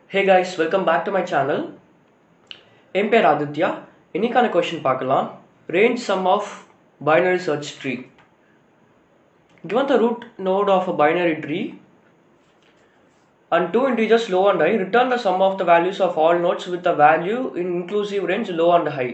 hey guys welcome back to my channel என் பேர் ஆதித்யா இன்னைக்கான கொஷின் பார்க்கலாம் range sum of binary search tree given the root node of a binary tree and two integers low and high return the sum of the values of all nodes with the value in inclusive range low and high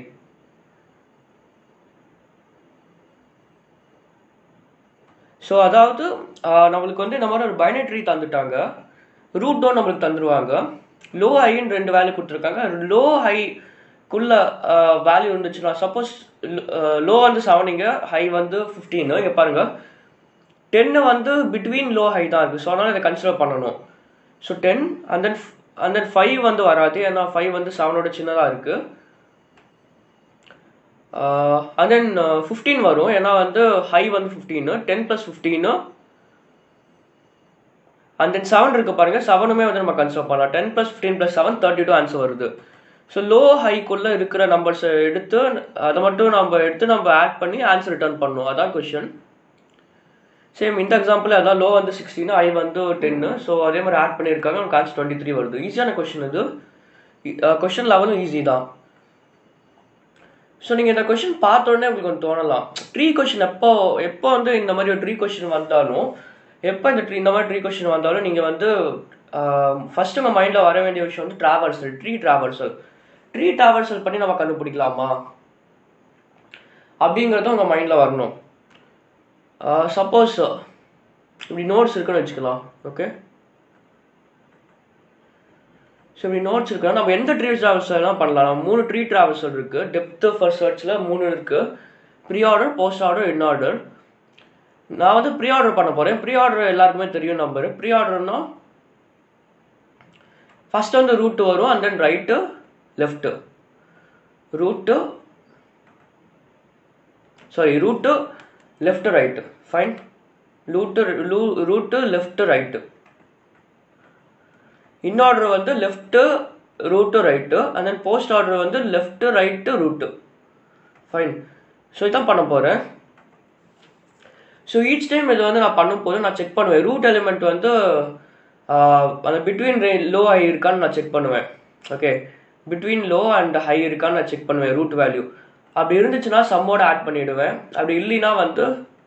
so அதாவது ah, நம்மளுக்கு வந்து இந்த மாதிரி ஒரு binary tree தந்துட்டாங்க root டோன் நம்மளுக்கு தந்துருவாங்க லோ ஹைன்னு ரெண்டு வேல்யூ கொடுத்துருக்காங்க லோ ஹைக்குள்ள வேல்யூ இருந்துச்சுன்னா சப்போஸ் லோ வந்து செவனிங்க ஹை வந்து ஃபிஃப்டீனு இங்கே பாருங்க டென்னு வந்து பிட்வீன் லோ ஹை தான் இருக்குது ஸோ அதனால் இதை கன்சிடர் பண்ணணும் so ten and then and then five வந்து வராது ஏன்னா ஃபைவ் வந்து செவனோட சின்னதாக இருக்குது அண்ட் தென் ஃபிஃப்டீன் வரும் ஏன்னா வந்து ஹை வந்து fifteen ten plus fifteen and then seven இருக்கு பாருங்க செவனுமே வந்து நம்ம கன்சிடர் பண்ணலாம் ten plus fifteen plus seven thirty two answer வருது ஸோ லோ ஹைக்குள்ளே இருக்கிற நம்பர்ஸை எடுத்து அதை மட்டும் நம்ம எடுத்து நம்ம ஆட் பண்ணி ஆன்சர் ரிட்டர்ன் பண்ணணும் அதான் கொஷின் சேம் இந்த எக்ஸாம்பிள் அதான் லோ வந்து சிக்ஸ்டீன் ஐ வந்து டென்னு ஸோ அதே மாதிரி ஆட் பண்ணியிருக்காங்க நமக்கு ஆன்சர் டுவெண்ட்டி த்ரீ வருது ஈஸியான கொஷின் இது கொஷின் லெவலும் ஈஸி தான் ஸோ நீங்கள் இந்த கொஷின் பார்த்த உடனே உங்களுக்கு ஒன்று தோணலாம் ட்ரீ கொஷின் எப்போ எப்போ வந்து இந்த மாதிரி ஒரு ட்ரீ கொஷின் வந்தாலும் எப்போ இந்த ட்ரீ இந்த மாதிரி ட்ரீ கொஷின் வந்தாலும் நீங்கள் வந்து ஃபர்ஸ்ட் உங்கள் மைண்டில் வர வேண்டிய விஷயம் வந்து ட்ராவல்சல் ட்ரீ ட்ராவல்சல் ட்ரீ ட்ராவல்சல் பண்ணி நம்ம கண்டுபிடிக்கலாமா அப்படிங்கிறது உங்கள் மைண்டில் வரணும் சப்போஸ் இப்படி நோட்ஸ் இருக்குன்னு வச்சுக்கலாம் ஓகே ஸோ இப்படி நோட்ஸ் இருக்குன்னா நம்ம எந்த ட்ரீ ட்ராவல்ஸ்லாம் பண்ணலாம் நம்ம மூணு ட்ரீ ட்ராவல்சல் இருக்குது டெப்த்து ஃபர்ஸ்ட் சர்ச்சில் மூணு இருக்குது pre order post order in order நான் வந்து ப்ரீ ஆர்டர் பண்ண போகிறேன் ப்ரீ ஆர்டர் எல்லாருக்குமே தெரியும் நம்பர் ப்ரீ ஆர்டர்னா ஃபர்ஸ்ட் வந்து ரூட் வரும் and then right left root sorry root left right fine root root left right in order வந்து left root right and then post order வந்து left right root fine so இதான் பண்ண போகிறேன் so each time இது வந்து நான் பண்ணும்போது நான் செக் பண்ணுவேன் ரூட் எலிமெண்ட் வந்து ஆஹ், அந்த பிட்வீன் லோ ஹை இருக்கான்னு நான் செக் பண்ணுவேன் okay between low and high இருக்கான்னு நான் செக் பண்ணுவேன் ரூட் வேல்யூ அப்படி இருந்துச்சுன்னா சம்மோட ஆட் பண்ணிவிடுவேன் அப்படி இல்லைன்னா வந்து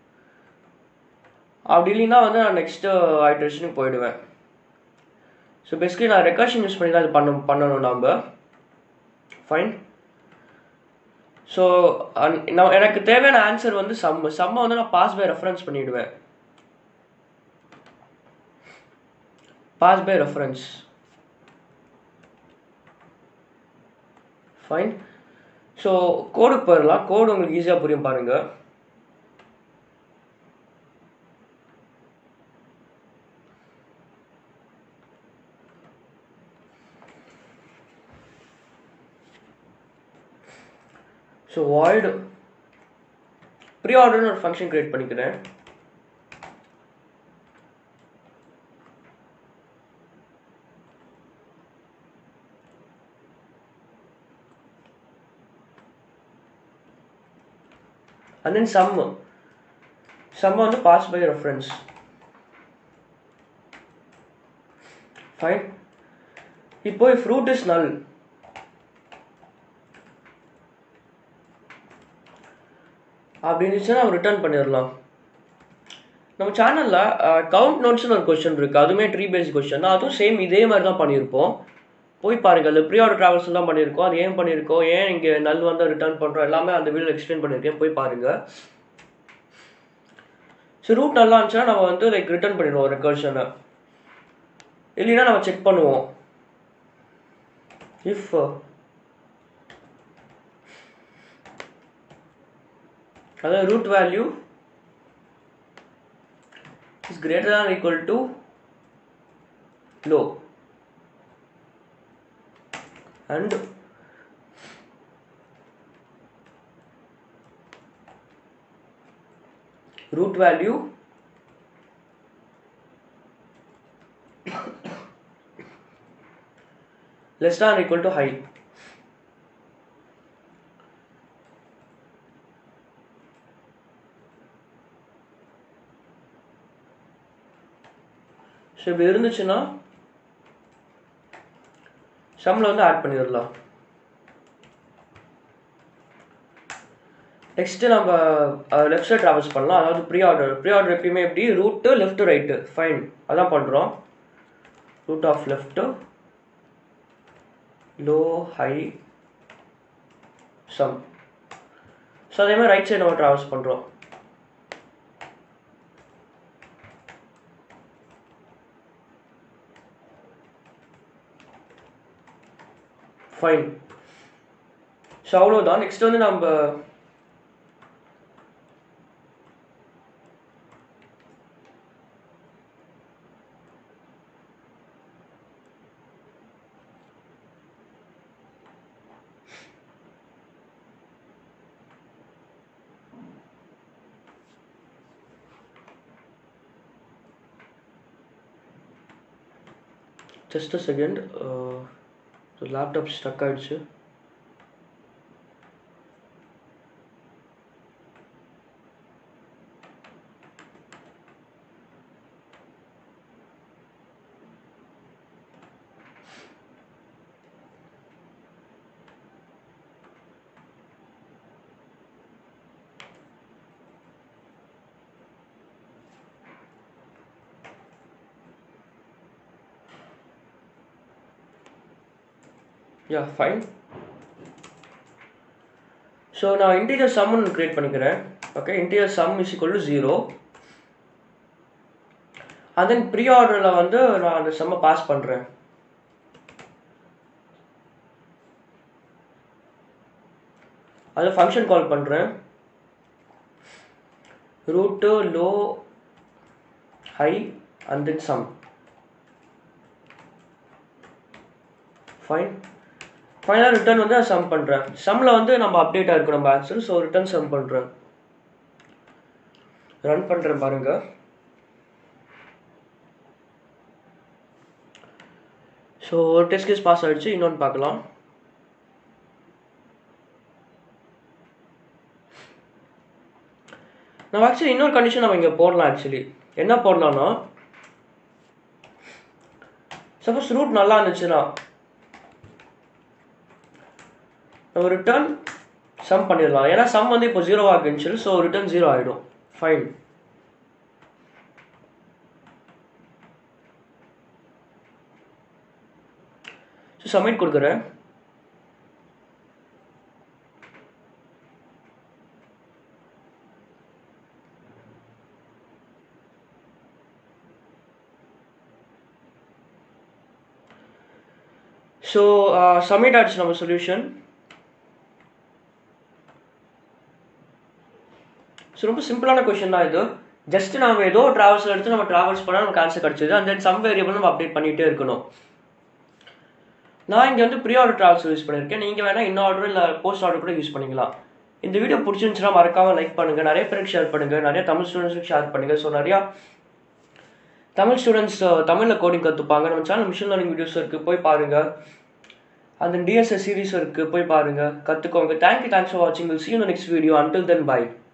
அப்படி இல்லைன்னா வந்து நான் நெக்ஸ்ட்டு ஐட்ரேஷனுக்கு போயிடுவேன் ஸோ பேசிக்கலி நான் ரெக்கர்ஷன் யூஸ் பண்ணி தான் இது பண்ண பண்ணணும் நம்ம ஃபைன் ஸோ நான் எனக்கு தேவையான ஆன்சர் வந்து சம் சம்மை வந்து நான் பாஸ் பை ரெஃபரன்ஸ் பண்ணிவிடுவேன் pass by reference fine so கோடுக்கு போயிடலாம் கோடு உங்களுக்கு ஈஸியாக புரியும் பாருங்கள் ஸோ வாய்டு ப்ரீ ஆர்டர்னு ஒரு ஃபங்க்ஷன் கிரியேட் பண்ணிக்கிறேன் and then sum sum வந்து pass by reference fine இப்போ if root is null அப்படி இருந்துச்சுன்னா நம்ம ரிட்டர்ன் பண்ணிடலாம் நம்ம சேனலில் கவுண்ட் நோட்ஸ்னு ஒரு கொஸ்டின் இருக்குது அதுவுமே ட்ரீ பேஸ்ட் கொஸ்டின் தான் அதுவும் சேம் இதே மாதிரி தான் பண்ணியிருப்போம் போய் பாருங்கள் அது ப்ரீ ஆர்டர் ட்ராவல்ஸ் தான் பண்ணியிருக்கோம் அது ஏன் பண்ணியிருக்கோம் ஏன் இங்கே நல் வந்து ரிட்டர்ன் பண்ணுறோம் எல்லாமே அந்த வீடியோ எக்ஸ்பிளைன் பண்ணியிருக்கேன் போய் பாருங்கள் ஸோ ரூட் நல்லா இருந்துச்சுன்னா நம்ம வந்து லைக் ரிட்டர்ன் பண்ணிடுவோம் ரெக்கர்ஷனை இல்லைன்னா நம்ம செக் பண்ணுவோம் இஃப் அதாவது root value is greater than equal to low and root value less than or equal to high so இப்படி இருந்துச்சுன்னா சம்மில் வந்து ஆட் பண்ணிடலாம் நெக்ஸ்ட்டு நம்ம லெஃப்ட் சைட் ட்ராவல்ஸ் பண்ணலாம் அதாவது ப்ரீ ஆர்டர் ப்ரீ ஆர்டர் எப்பயுமே எப்படி ரூட்டு லெஃப்ட் ரைட்டு ஃபைன் அதான் பண்ணுறோம் root of left low high sum so அதே மாதிரி ரைட் சைடு நம்ம ட்ராவல்ஸ் பண்ணுறோம் ஃபைன் ஸோ அவ்வளோதான் நெக்ஸ்ட் வந்து நம்ம just a second laptop stuck ஆயிடுச்சு யா ஃபைன் ஸோ நான் இன்டீரியர் சம் ஒன்று க்ரியேட் பண்ணிக்கிறேன் okay integer sum is equal to zero and then pre ஆர்டரில் வந்து நான் அந்த சம்மை பாஸ் பண்ணுறேன் அது ஃபங்க்ஷன் கால் பண்ணுறேன் root low high and then sum fine ஃபைனலாக ரிட்டர்ன் வந்து நான் சம் பண்ணுறேன் சம்மில் வந்து நம்ம அப்டேட்டாக இருக்கும் நம்ம ஆன்சர் ஸோ ரிட்டர்ன் சம் பண்ணுறேன் ரன் பண்ணுறேன் பாருங்க ஸோ ஒரு டெஸ்ட் கேஸ் பாஸ் ஆகிடுச்சு இன்னொன்று பார்க்கலாம் நம்ம ஆக்சுவலி இன்னொரு கண்டிஷன் நம்ம இங்கே போடலாம் ஆக்சுவலி என்ன போடலாம்னா சப்போஸ் ரூட் நல்லா இருந்துச்சுன்னா நம்ம ரிட்டர்ன் சம் பண்ணிடலாம் ஏன்னா சம் வந்து இப்போ ஜீரோ ஆகுன்னு ஸோ ரிட்டர்ன் ஜீரோ ஆகிடும் ஃபைன் ஸோ சப்மிட் கொடுக்குறேன் ஸோ சப்மிட் ஆயிடுச்சு நம்ம சொல்யூஷன் ஸோ ரொம்ப சிம்பிளான கொஷின் தான் இது ஜஸ்ட் நம்ம ஏதோ ட்ராவல்ஸில் எடுத்து நம்ம ட்ராவல்ஸ் பண்ணால் நமக்கு ஆன்சர் கிடச்சிது அண்ட் தென் சம் வேரியபிள் நம்ம அப்டேட் பண்ணிகிட்டே இருக்கணும் நான் இங்கே வந்து ப்ரீ ஆர்டர் ட்ராவல்ஸ் யூஸ் பண்ணியிருக்கேன் நீங்கள் வேணால் இன்னும் ஆர்டர் இல்லை போஸ்ட் ஆர்டர் கூட யூஸ் பண்ணிக்கலாம் இந்த வீடியோ பிடிச்சிருந்துச்சுன்னா மறக்காமல் லைக் பண்ணுங்கள் நிறைய பேருக்கு ஷேர் பண்ணுங்கள் நிறைய தமிழ் ஸ்டூடெண்ட்ஸுக்கு ஷேர் பண்ணுங்கள் ஸோ நிறையா தமிழ் ஸ்டூடெண்ட்ஸ் தமிழில் கோடிங் கற்றுப்பாங்க நம்ம சேனல் மிஷின் லேர்னிங் வீடியோஸ் இருக்குது போய் பாருங்கள் அந்த டிஎஸ்எஸ் சீரிஸ் இருக்குது போய் பாருங்கள் கற்றுக்கோங்க தேங்க்யூ தேங்க்ஸ் ஃபார் வாட்சிங் will see you next video until then by